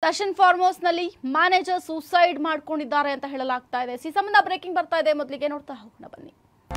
Darshan farm house ನಲ್ಲಿ manager suicide ಮಾಡ್ಕೊಂಡಿದ್ದಾರೆ ಅಂತ ಹೇಳಲಾಗ್ತಾ ಇದೆ ಸಿ ಸಂಬಂಧ ಬ್ರೇಕಿಂಗ್ ಬರ್ತಾ ಇದೆ ಮೊದಲಿಗೆ ನೋಡ್ತಾ ಹೋಗೋಣ ಬನ್ನಿ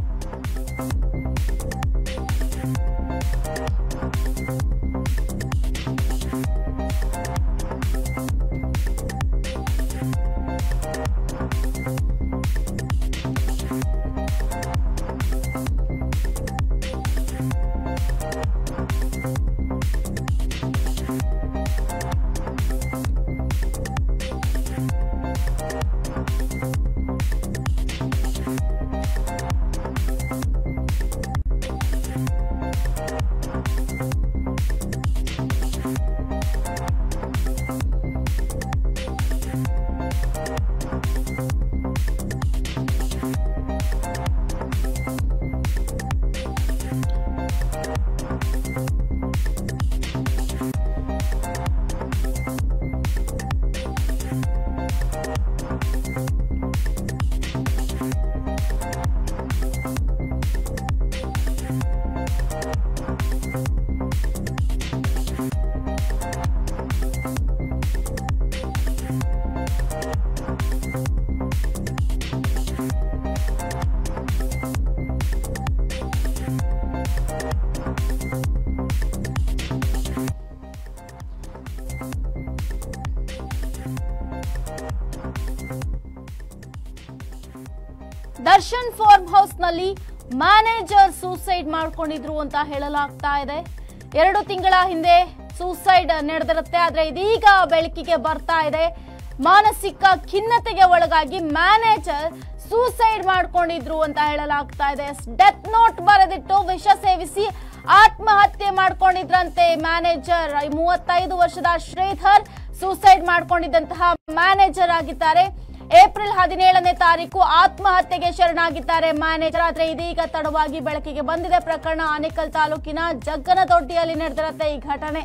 ದರ್ಶನ್ ಫಾರ್ಮ್ ಹೌಸ್ ನಲ್ಲಿ ಮ್ಯಾನೇಜರ್ ಸೂಸೈಡ್ ಮಾಡ್ಕೊಂಡಿದ್ರು ಅಂತ ಹೇಳಲಾಗ್ತಾ ಇದೆ ಎರಡು ತಿಂಗಳ ಹಿಂದೆ ಸೂಸೈಡ್ ನಡೆದಿರುತ್ತೆ ಆದ್ರೆ ಇದೀಗ ಬೆಳಕಿಗೆ ಬರ್ತಾ ಇದೆ ಮಾನಸಿಕ ಖಿನ್ನತೆಗೆ ಒಳಗಾಗಿ ಮ್ಯಾನೇಜರ್ ಸೂಸೈಡ್ ಮಾಡ್ಕೊಂಡಿದ್ರು ಅಂತ ಹೇಳಲಾಗ್ತಾ ಇದೆ ಡೆತ್ ನೋಟ್ ಬರೆದಿಟ್ಟು ವಿಷ ಸೇವಿಸಿ ಆತ್ಮಹತ್ಯೆ ಮಾಡ್ಕೊಂಡಿದ್ರಂತೆ ಮ್ಯಾನೇಜರ್ ಮೂವತ್ತೈದು ವರ್ಷದ ಶ್ರೀಧರ್ ಸೂಸೈಡ್ ಮಾಡ್ಕೊಂಡಿದ್ದಂತಹ ಮ್ಯಾನೇಜರ್ ಆಗಿದ್ದಾರೆ ಏಪ್ರಿಲ್ ಹದಿನೇಳನೇ ತಾರೀಕು ಆತ್ಮಹತ್ಯೆಗೆ ಶರಣಾಗಿದ್ದಾರೆ ಮ್ಯಾನೇಜರ್ ಆದ್ರೆ ಇದೀಗ ತಡವಾಗಿ ಬೆಳಕಿಗೆ ಬಂದಿದೆ ಪ್ರಕರಣ ಆನೇಕಲ್ ತಾಲೂಕಿನ ಜಗ್ಗನದೊಡ್ಡಿಯಲ್ಲಿ ನಡೆದಿರುತ್ತೆ ಈ ಘಟನೆ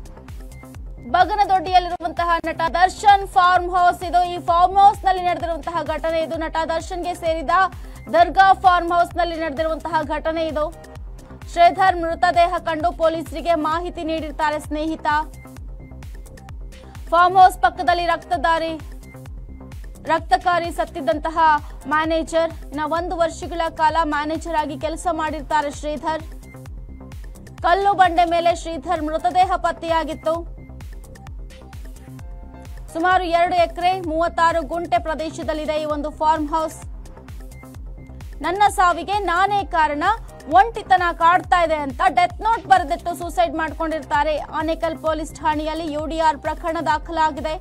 ಬಗನದೊಡ್ಡಿಯಲ್ಲಿರುವಂತಹ ನಟ ದರ್ಶನ್ ಫಾರ್ಮ್ ಹೌಸ್ ಇದು ಈ ಫಾರ್ಮ್ ಹೌಸ್ ನಲ್ಲಿ ನಡೆದಿರುವಂತಹ ಘಟನೆ ಇದು ನಟ ದರ್ಶನ್ಗೆ ಸೇರಿದ ದರ್ಗಾ ಫಾರ್ಮ್ ಹೌಸ್ ನಲ್ಲಿ ನಡೆದಿರುವಂತಹ ಘಟನೆ ಇದು ಶ್ರೀಧರ್ ಮೃತದೇಹ ಕಂಡು ಪೊಲೀಸರಿಗೆ ಮಾಹಿತಿ ನೀಡಿರ್ತಾರೆ ಸ್ನೇಹಿತ ಫಾರ್ಮ್ ಹೌಸ್ ಪಕ್ಕದಲ್ಲಿ ರಕ್ತದಾರಿ ರಕ್ತಕಾರಿ ಸತ್ತಿದ್ದಂತಹ ಮ್ಯಾನೇಜರ್ ಇನ್ನ ಒಂದು ವರ್ಷಗಳ ಕಾಲ ಮ್ಯಾನೇಜರ್ ಆಗಿ ಕೆಲಸ ಮಾಡಿರ್ತಾರೆ ಶ್ರೀಧರ್ ಕಲ್ಲು ಬಂಡೆ ಮೇಲೆ ಶ್ರೀಧರ್ ಮೃತದೇಹ ಪತ್ತೆಯಾಗಿತ್ತು ಸುಮಾರು ಎರಡು ಎಕರೆ ಮೂವತ್ತಾರು ಗುಂಟೆ ಪ್ರದೇಶದಲ್ಲಿದೆ ಈ ಒಂದು ಫಾರ್ಮ್ ಹೌಸ್ ನನ್ನ ಸಾವಿಗೆ ನಾನೇ ಕಾರಣ ಒಂಟಿತನ ಕಾಡ್ತಾ ಇದೆ ಅಂತ ಡೆತ್ ನೋಟ್ ಬರೆದಿಟ್ಟು ಸೂಸೈಡ್ ಮಾಡ್ಕೊಂಡಿರ್ತಾರೆ ಆನೇಕಲ್ ಪೊಲೀಸ್ ಠಾಣೆಯಲ್ಲಿ ಯುಡಿಆರ್ ಪ್ರಕರಣ ದಾಖಲಾಗಿದೆ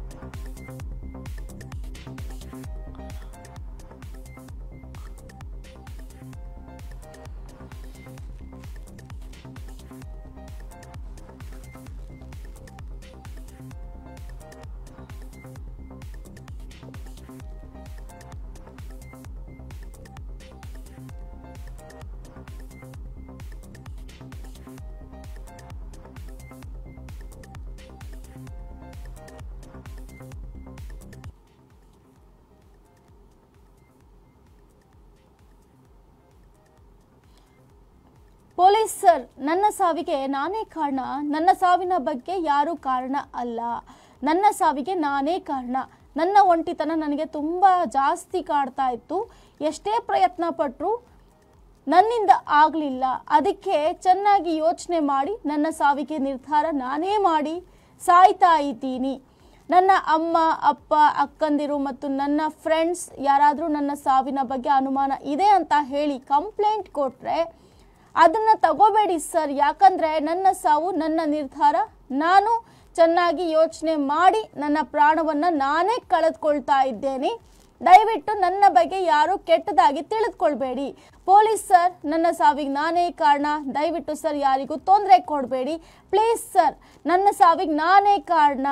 ಪೊಲೀಸ್ ಸರ್ ನನ್ನ ಸಾವಿಗೆ ನಾನೇ ಕಾರಣ ನನ್ನ ಸಾವಿನ ಬಗ್ಗೆ ಯಾರೂ ಕಾರಣ ಅಲ್ಲ ನನ್ನ ಸಾವಿಗೆ ನಾನೇ ಕಾರಣ ನನ್ನ ಒಂಟಿತನ ನನಗೆ ತುಂಬ ಜಾಸ್ತಿ ಕಾಡ್ತಾ ಇತ್ತು ಎಷ್ಟೇ ಪ್ರಯತ್ನ ಪಟ್ಟರು ನನ್ನಿಂದ ಆಗಲಿಲ್ಲ ಅದಕ್ಕೆ ಚೆನ್ನಾಗಿ ಯೋಚನೆ ಮಾಡಿ ನನ್ನ ಸಾವಿಗೆ ನಿರ್ಧಾರ ನಾನೇ ಮಾಡಿ ಸಾಯ್ತಾ ಇದ್ದೀನಿ ನನ್ನ ಅಮ್ಮ ಅಪ್ಪ ಅಕ್ಕಂದಿರು ಮತ್ತು ನನ್ನ ಫ್ರೆಂಡ್ಸ್ ಯಾರಾದರೂ ನನ್ನ ಸಾವಿನ ಬಗ್ಗೆ ಅನುಮಾನ ಇದೆ ಅಂತ ಹೇಳಿ ಕಂಪ್ಲೇಂಟ್ ಕೊಟ್ಟರೆ ಅದನ್ನ ತಗೋಬೇಡಿ ಸರ್ ಯಾಕಂದ್ರೆ ನನ್ನ ಸಾವು ನನ್ನ ನಿರ್ಧಾರ ನಾನು ಚೆನ್ನಾಗಿ ಯೋಚನೆ ಮಾಡಿ ನನ್ನ ಪ್ರಾಣವನ್ನ ನಾನೇ ಕಳೆದುಕೊಳ್ತಾ ಇದ್ದೇನೆ ದಯವಿಟ್ಟು ನನ್ನ ಬಗ್ಗೆ ಯಾರು ಕೆಟ್ಟದಾಗಿ ತಿಳಿದುಕೊಳ್ಬೇಡಿ ಪೊಲೀಸ್ ಸರ್ ನನ್ನ ಸಾವಿಗೆ ನಾನೇ ಕಾರಣ ದಯವಿಟ್ಟು ಸರ್ ಯಾರಿಗೂ ತೊಂದರೆ ಕೊಡಬೇಡಿ ಪ್ಲೀಸ್ ಸರ್ ನನ್ನ ಸಾವಿಗೆ ನಾನೇ ಕಾರಣ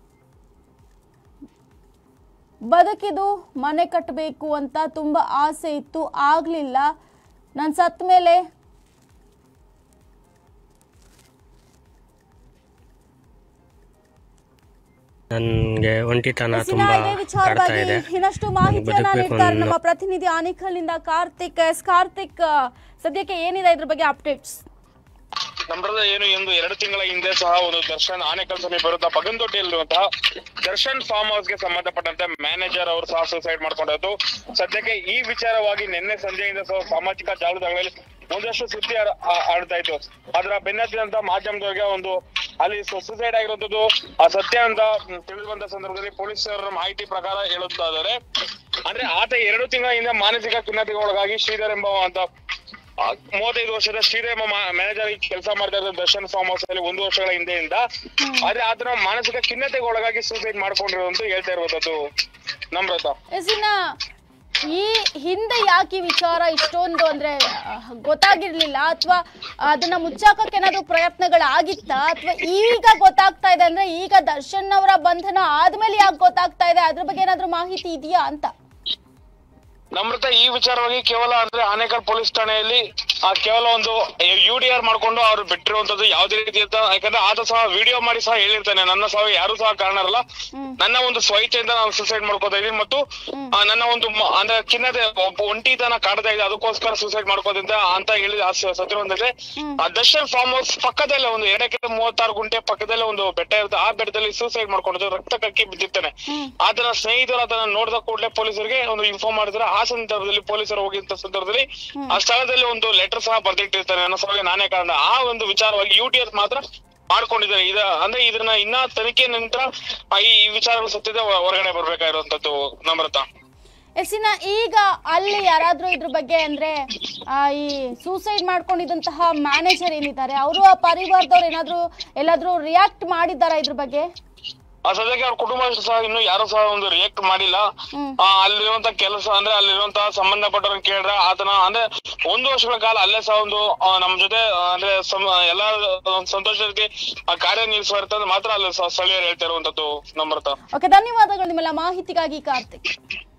ಬದುಕಿದು ಮನೆ ಕಟ್ಟಬೇಕು ಅಂತ ತುಂಬ ಆಸೆ ಇತ್ತು ಆಗಲಿಲ್ಲ ನಾನು ಸತ್ತ ಮೇಲೆ ನನಗೆ ಒಂಟಿತನ ಎಸಿನ ತುಂಬಾ ಇದೇ ಕಾಡ್ತಾ ವಿಚಾರವಾಗಿ ಇದೆ ಇನ್ನಷ್ಟು ನನಗೆ ಮಾಹಿತಿಯನ್ನ ಬದುಕಬೇಕು ನೀಡ್ತಾರೆ ಅನ್ನೋ ನಮ್ಮ ಪ್ರತಿನಿಧಿ ಆನೇಕಲ್ನಿಂದ ಕಾರ್ತಿಕ್ ಎಸ್ ಕಾರ್ತಿಕ್ ಆ, ಸದ್ಯಕ್ಕೆ ಏನಿದೆ ಇದ್ರ ಬಗ್ಗೆ ಅಪ್ಡೇಟ್ಸ್ ನಮ್ರದ ಏನು ಎಂದು ಎರಡು ತಿಂಗಳ ಹಿಂದೆ ಸಹ ಒಂದು ದರ್ಶನ್ ಆನೇಕಲ್ ಸಮೀಪ ಇರುವಂತಹ ಬಗನ್ದೊಡ್ಡಿಯಲ್ಲಿರುವಂತಹ ದರ್ಶನ್ ಫಾರ್ಮ್ ಹೌಸ್ ಗೆ ಸಂಬಂಧಪಟ್ಟಂತೆ ಮ್ಯಾನೇಜರ್ ಅವರು ಸಹ ಸೂಸೈಡ್ ಮಾಡ್ಕೊಂಡಿದ್ದು ಸದ್ಯಕ್ಕೆ ಈ ವಿಚಾರವಾಗಿ ನಿನ್ನೆ ಸಂಜೆಯಿಂದ ಸಹ ಸಾಮಾಜಿಕ ಜಾಲತಾಣಗಳಲ್ಲಿ ಒಂದಷ್ಟು ಸುದ್ದಿ ಹರ- ಆ- ಆಡ್ತಾ ಇತ್ತು ಅದರ ಬೆನ್ನತ್ತಿದಂತ ಮಾಧ್ಯಮದವರಿಗೆ ಒಂದು ಅಲ್ಲಿ ಸೂಸೈಡ್ ಆಗಿರುವಂತದ್ದು ಆ ಸತ್ಯ ಅಂತ ತಿಳಿದು ಬಂದ ಸಂದರ್ಭದಲ್ಲಿ ಪೊಲೀಸರ ಮಾಹಿತಿ ಪ್ರಕಾರ ಹೇಳುತ್ತಾ ಇದ್ದಾರೆ ಅಂದ್ರೆ ಆತ ಎರಡು ತಿಂಗಳ ಹಿಂದೆ ಮಾನಸಿಕ ಖಿನ್ನತೆಗೆ ಒಳಗಾಗಿ ಶ್ರೀಧರ್ ಎಂಬ ಅಂತ ಆ, ಮೂವತ್ತೈದು ವರ್ಷದ ಶ್ರೀಧರ್ ಮ್ಯಾನೇಜರ್ ಆಗಿ ಕೆಲಸ ಮಾಡ್ತಾ ಇದ್ದ ದರ್ಶನ್ ಫಾರ್ಮ್ ಹೌಸ್ ಅಲ್ಲಿ ಒಂದು ವರ್ಷಗಳ ಹಿಂದೆಯಿಂದ ಆದ್ರೆ ಆತನ ಮಾನಸಿಕ ಖಿನ್ನತೆಗೆ ಒಳಗಾಗಿ ಸೂಸೈಡ್ ಮಾಡ್ಕೊಂಡಿರೋದು ಹೇಳ್ತಾ ಇರುವಂತದ್ದು ನಮ್ರತ ಎಸಿನ ಈ ಹಿಂದೆ ಯಾಕೆ ಈ ವಿಚಾರ ಇಷ್ಟೊಂದು ಅಂದ್ರೆ ಅಹ್, ಗೊತ್ತಾಗಿರ್ಲಿಲ್ಲ ಅಥವಾ ಅದನ್ನ ಮುಚ್ಚಾಕಕ್ಕೆ ಏನಾದ್ರು ಪ್ರಯತ್ನಗಳಾಗಿತ್ತಾ ಅಥವಾ ಈಗ ಗೊತ್ತಾಗ್ತಾ ಇದೆ ಅಂದ್ರೆ ಈಗ ದರ್ಶನ್ ಅವರ ಬಂಧನ ಆದ್ಮೇಲೆ ಯಾಕೆ ಗೊತ್ತಾಗ್ತಾ ಇದೆ ಅದ್ರ ಬಗ್ಗೆ ಏನಾದ್ರು ಮಾಹಿತಿ ಇದೆಯಾ ಅಂತ ನಮ್ರತ ಈ ವಿಚಾರವಾಗಿ ಕೇವಲ ಅಂದ್ರೆ ಆನೇಕಲ್ ಪೊಲೀಸ್ ಠಾಣೆಯಲ್ಲಿ ಆ ಕೇವಲ ಒಂದು ಯು ಡಿ ಆರ್ ಮಾಡ್ಕೊಂಡು ಅವ್ರು ಬಿಟ್ಟಿರುವಂತದ್ದು ಯಾವುದೇ ರೀತಿಯ ಯಾಕಂದ್ರೆ ಆತ ಸಹ ವಿಡಿಯೋ ಮಾಡಿ ಸಹ ಹೇಳಿರ್ತಾನೆ ನನ್ನ ಸಹ ಯಾರು ಸಹ ಕಾರಣ ಅಲ್ಲ ನನ್ನ ಒಂದು ಸ್ವಇಚ್ಛೆಯಿಂದ ನಾನು ಸುಸೈಡ್ ಮಾಡ್ಕೋತಾ ಇದೀನಿ ಮತ್ತು ಆ, ನನ್ನ ಒಂದು ಮ- ಅಂದ್ರೆ ಖಿನ್ನತೆ ಒಬ್ಬ ಒಂಟಿತನ ಕಾಡ್ತಾ ಇದೆ ಅದಕ್ಕೋಸ್ಕರ ಸುಸೈಡ್ ಮಾಡ್ಕೋದಿಂದ ಅಂತ ಹೇಳಿದ ಆ ಸ- ಸತ್ಯ ಒಂದಿದೆ ಆ ದರ್ಶನ್ ಫಾರ್ಮ್ ಹೌಸ್ ಪಕ್ಕದಲ್ಲೇ ಒಂದು ಎರಡಕ್ಕೆ ಮೂವತ್ತಾರು ಗುಂಟೆ ಪಕ್ಕದಲ್ಲೇ ಒಂದು ಬೆಟ್ಟ ಇರುತ್ತೆ ಆ ಬೆಟ್ಟದಲ್ಲಿ ಸೂಸೈಡ್ ಮಾಡ್ಕೊಂಡಿದ್ದು ರಕ್ತ ಕಕ್ಕಿ ಬಿದ್ದಿರ್ತಾನೆ ಆತನ ಸ್ನೇಹಿತರು ಅದನ್ನ ನೋಡಿದ ಕೂಡಲೇ ಪೊಲೀಸರಿಗೆ ಒಂದು ಇನ್ಫಾರ್ಮ್ ಮಾಡಿದ್ರೆ ಆ ಸಂದರ್ಭದಲ್ಲಿ ಪೊಲೀಸರು ಹೋಗಿದ್ದ ಸಂದರ್ಭದಲ್ಲಿ ಆ ಸ್ಥಳದಲ್ಲಿ ಒಂದು ಲೆಟರ್ ಸಹ ಬರ್ದಿಟ್ಟಿರ್ತಾನೆ ನನ್ನ ಸಲುವಾಗಿ ನಾನೇ ಕಾರಣ ಆ ಒಂದು ವಿಚಾರವಾಗಿ ಯು ಟಿ ಎಸ್ ಮಾತ್ರ ಮಾಡ್ಕೊಂಡಿದ್ದಾರೆ ಇದ ಅಂದ್ರೆ ಇದನ್ನ ಇನ್ನ ತನಿಖೆ ನಂತರ ಆ ಈ ಈ ವಿಚಾರಗಳು ಸತ್ಯದ ಹೊ- ಹೊರಗಡೆ ಬರ್ಬೇಕಾಗಿರುವಂತದ್ದು ನಮ್ರತ ಎಸಿನ ಈಗ ಅಲ್ಲಿ ಯಾರಾದ್ರೂ ಇದ್ರ ಬಗ್ಗೆ ಅಂದ್ರೆ ಆ, ಈ ಸೂಸೈಡ್ ಮಾಡ್ಕೊಂಡಿದ್ದಂತಹ ಮ್ಯಾನೇಜರ್ ಏನಿದ್ದಾರೆ ಅವರು ಆ ಪರಿವಾರದವ್ರು ಏನಾದ್ರೂ ಎಲ್ಲಾದ್ರೂ ರಿಯಾಕ್ಟ್ ಮಾಡಿದ್ದಾರಾ ಇದ್ರ ಬಗ್ಗೆ ಆ ಸದ್ಯಕ್ಕೆ ಅವ್ರ ಕುಟುಂಬ ಸಹ ಇನ್ನು ಯಾರು ಸಹ ಒಂದು ರಿಯಾಕ್ಟ್ ಮಾಡಿಲ್ಲ ಹ್ಮ್. ಆ, ಅಲ್ಲಿರುವಂತ ಕೆಲಸ ಅಂದ್ರೆ ಅಲ್ಲಿರುವಂತ ಸಂಬಂಧಪಟ್ಟವ್ರನ್ನ ಕೇಳಿದ್ರೆ ಆತನ ಅಂದ್ರೆ ಒಂದು ವರ್ಷಗಳ ಕಾಲ ಅಲ್ಲೇ ಸಹ ಒಂದು ಆ, ನಮ್ ಜೊತೆ ಆ, ಅಂದ್ರೆ ಸಮ- ಎಲ್ಲಾ ಒಂದು ಸಂತೋಷಕ್ಕೆ ಕಾರ್ಯ ನಿರ್ವಹಿಸ್ತಾರೆ ಮಾತ್ರ ಅಲ್ಲಿ ಸ- ಸ್ಥಳೀಯರು ಹೇಳ್ತಾ ಇರುವಂತದ್ದು ನಮ್ರತ ಓಕೆ ಧನ್ಯವಾದಗಳು ನಿಮ್ಮೆಲ್ಲ ಮಾಹಿತಿಗಾಗಿ ಕಾರ್ತಿಕ್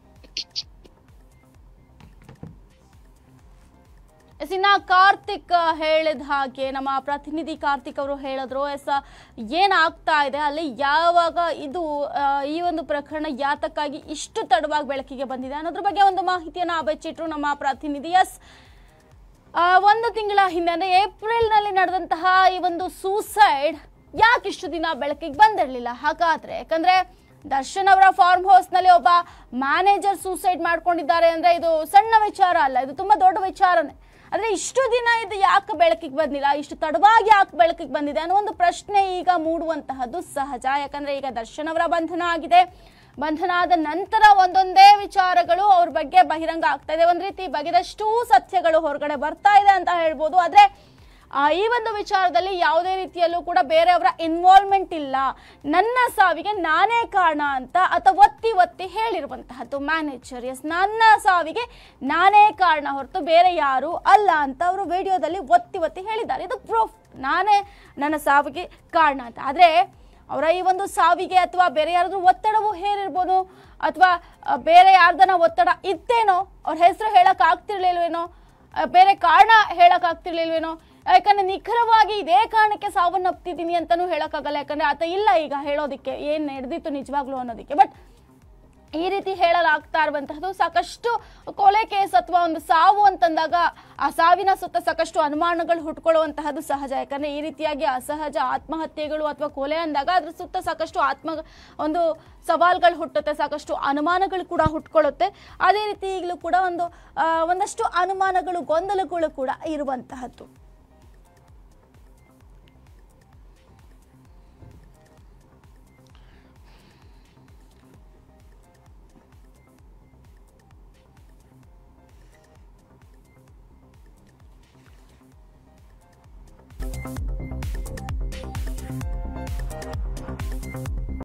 ಎಸ್ ಇನ್ನ ಕಾರ್ತಿಕ್ ಆ, ಹೇಳಿದ ಹಾಗೆ ನಮ್ಮ ಪ್ರತಿನಿಧಿ ಕಾರ್ತಿಕ್ ಅವರು ಹೇಳಿದ್ರು ಎಸ್ ಏನಾಗ್ತಾ ಇದೆ ಅಲ್ಲಿ ಯಾವಾಗ ಇದು ಆ, ಈ ಒಂದು ಪ್ರಕರಣ ಯಾತಕ್ಕಾಗಿ ಇಷ್ಟು ತಡವಾಗಿ ಬೆಳಕಿಗೆ ಬಂದಿದೆ ಅನ್ನೋದ್ರ ಬಗ್ಗೆ ಒಂದು ಮಾಹಿತಿಯನ್ನ ಬೆಚ್ಚಿಟ್ರು ನಮ್ಮ ಪ್ರತಿನಿಧಿ ಎಸ್ ಆ, ಒಂದು ತಿಂಗಳ ಹಿಂದೆ ಅಂದ್ರೆ ಏಪ್ರಿಲ್ನಲ್ಲಿ ನಡೆದಂತಹ ಈ ಒಂದು ಸೂಸೈಡ್ ಯಾಕೆ ಇಷ್ಟು ದಿನ ಬೆಳಕಿಗೆ ಬಂದಿರಲಿಲ್ಲ ಹಾಗಾದ್ರೆ ಯಾಕಂದ್ರೆ ದರ್ಶನ್ ಅವರ ಫಾರ್ಮ್ ಹೌಸ್ ನಲ್ಲಿ ಒಬ್ಬ ಮ್ಯಾನೇಜರ್ ಸೂಸೈಡ್ ಮಾಡ್ಕೊಂಡಿದ್ದಾರೆ ಅಂದ್ರೆ ಇದು ಸಣ್ಣ ವಿಚಾರ ಅಲ್ಲ ಇದು ತುಂಬಾ ದೊಡ್ಡ ವಿಚಾರನೇ ಆದ್ರೆ ಇಷ್ಟು ದಿನ ಇದು ಯಾಕೆ ಬೆಳಕಿಗೆ ಬಂದಿಲ್ಲ ಇಷ್ಟು ತಡವಾಗಿ ಯಾಕೆ ಬೆಳಕಿಗೆ ಬಂದಿದೆ ಅನ್ನೋ ಒಂದು ಪ್ರಶ್ನೆ ಈಗ ಮೂಡುವಂತಹದ್ದು ಸಹಜ ಯಾಕಂದ್ರೆ ಈಗ ದರ್ಶನ್ ಅವರ ಬಂಧನ ಆಗಿದೆ ಬಂಧನ ಆದ ನಂತರ ಒಂದೊಂದೇ ವಿಚಾರಗಳು ಅವ್ರ ಬಗ್ಗೆ ಬಹಿರಂಗ ಆಗ್ತಾ ಇದೆ ಒಂದ್ ರೀತಿ ಬಗೆದಷ್ಟು ಸತ್ಯಗಳು ಹೊರಗಡೆ ಬರ್ತಾ ಇದೆ ಅಂತ ಹೇಳ್ಬೋದು ಆದ್ರೆ ಆ, ಈ ಒಂದು ವಿಚಾರದಲ್ಲಿ ಯಾವುದೇ ರೀತಿಯಲ್ಲೂ ಕೂಡ ಬೇರೆಯವರ ಇನ್ವಾಲ್ವ್ಮೆಂಟ್ ಇಲ್ಲ ನನ್ನ ಸಾವಿಗೆ ನಾನೇ ಕಾರಣ ಅಂತ ಅಥವಾ ಒತ್ತಿ ಒತ್ತಿ ಹೇಳಿರುವಂತಹದ್ದು ಮ್ಯಾನೇಜರ್ ಎಸ್ ನನ್ನ ಸಾವಿಗೆ ನಾನೇ ಕಾರಣ ಹೊರತು ಬೇರೆ ಯಾರು ಅಲ್ಲ ಅಂತ ಅವರು ವಿಡಿಯೋದಲ್ಲಿ ಒತ್ತಿ ಒತ್ತಿ ಹೇಳಿದ್ದಾರೆ ಇದು ಪ್ರೂಫ್ ನಾನೇ ನನ್ನ ಸಾವಿಗೆ ಕಾರಣ ಅಂತ ಆದರೆ ಅವರ ಈ ಒಂದು ಸಾವಿಗೆ ಅಥವಾ ಬೇರೆ ಯಾರಾದ್ರೂ ಒತ್ತಡವೂ ಹೇರಿರ್ಬೋದು ಅಥವಾ ಆ, ಬೇರೆ ಯಾರ್ದನ ಒತ್ತಡ ಇತ್ತೇನೋ ಅವ್ರ ಹೆಸರು ಹೇಳಕ್ ಆಗ್ತಿರ್ಲಿಲ್ವೇನೋ ಆ, ಬೇರೆ ಕಾರಣ ಹೇಳಕ್ ಆಗ್ತಿರ್ಲಿಲ್ವೇನೋ ಯಾಕಂದ್ರೆ ನಿಖರವಾಗಿ ಇದೇ ಕಾರಣಕ್ಕೆ ಸಾವನ್ನಪ್ತಿದ್ದೀನಿ ಅಂತಾನೂ ಹೇಳಕ್ಕಾಗಲ್ಲ ಯಾಕಂದ್ರೆ ಆತ ಇಲ್ಲ ಈಗ ಹೇಳೋದಿಕ್ಕೆ ಏನ್ ನಡೆದಿತ್ತು ನಿಜವಾಗ್ಲೂ ಅನ್ನೋದಕ್ಕೆ ಬಟ್ ಈ ರೀತಿ ಹೇಳಲಾಗ್ತಾ ಇರುವಂತಹದ್ದು ಸಾಕಷ್ಟು ಕೊಲೆ ಕೇಸ್ ಅಥವಾ ಒಂದು ಸಾವು ಅಂತಂದಾಗ ಆ ಸಾವಿನ ಸುತ್ತ ಸಾಕಷ್ಟು ಅನುಮಾನಗಳು ಹುಟ್ಕೊಳ್ಳುವಂತಹದ್ದು ಸಹಜ ಯಾಕಂದ್ರೆ ಈ ರೀತಿಯಾಗಿ ಅಸಹಜ ಆತ್ಮಹತ್ಯೆಗಳು ಅಥವಾ ಕೊಲೆ ಅಂದಾಗ ಅದ್ರ ಸುತ್ತ ಸಾಕಷ್ಟು ಆತ್ಮ ಒಂದು ಸವಾಲ್ಗಳು ಹುಟ್ಟುತ್ತೆ ಸಾಕಷ್ಟು ಅನುಮಾನಗಳು ಕೂಡ ಹುಟ್ಕೊಳ್ಳುತ್ತೆ ಅದೇ ರೀತಿ ಈಗಲೂ ಕೂಡ ಒಂದು ಆ, ಒಂದಷ್ಟು ಅನುಮಾನಗಳು ಗೊಂದಲಗಳು ಕೂಡ ಇರುವಂತಹದ್ದು